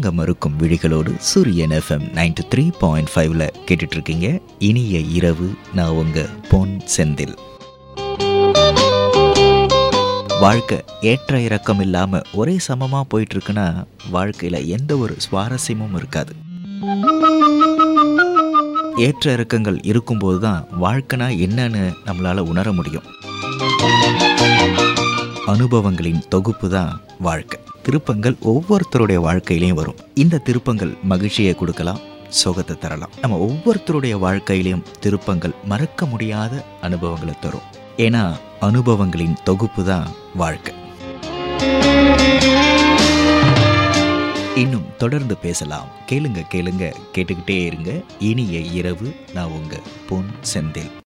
உறங்க மறுக்கும் விழிகளோடு சூரியன் எஃப்எம் நைன்டி த்ரீ பாயிண்ட் ஃபைவ்ல கேட்டுட்டு இருக்கீங்க இனிய இரவு நான் உங்க பொன் செந்தில் வாழ்க்கை ஏற்ற இறக்கம் இல்லாம ஒரே சமமா போயிட்டு இருக்குன்னா வாழ்க்கையில எந்த ஒரு சுவாரஸ்யமும் இருக்காது ஏற்ற இறக்கங்கள் இருக்கும்போது தான் வாழ்க்கைனா என்னன்னு நம்மளால உணர முடியும் அனுபவங்களின் தொகுப்பு தான் வாழ்க்கை திருப்பங்கள் ஒவ்வொருத்தருடைய வாழ்க்கையிலையும் வரும் இந்த திருப்பங்கள் மகிழ்ச்சியை கொடுக்கலாம் சோகத்தை தரலாம் நம்ம ஒவ்வொருத்தருடைய வாழ்க்கையிலையும் திருப்பங்கள் மறக்க முடியாத அனுபவங்களை தரும் ஏன்னா அனுபவங்களின் தொகுப்பு தான் வாழ்க்கை இன்னும் தொடர்ந்து பேசலாம் கேளுங்க கேளுங்க கேட்டுக்கிட்டே இருங்க இனிய இரவு நான் உங்க பொன் செந்தில்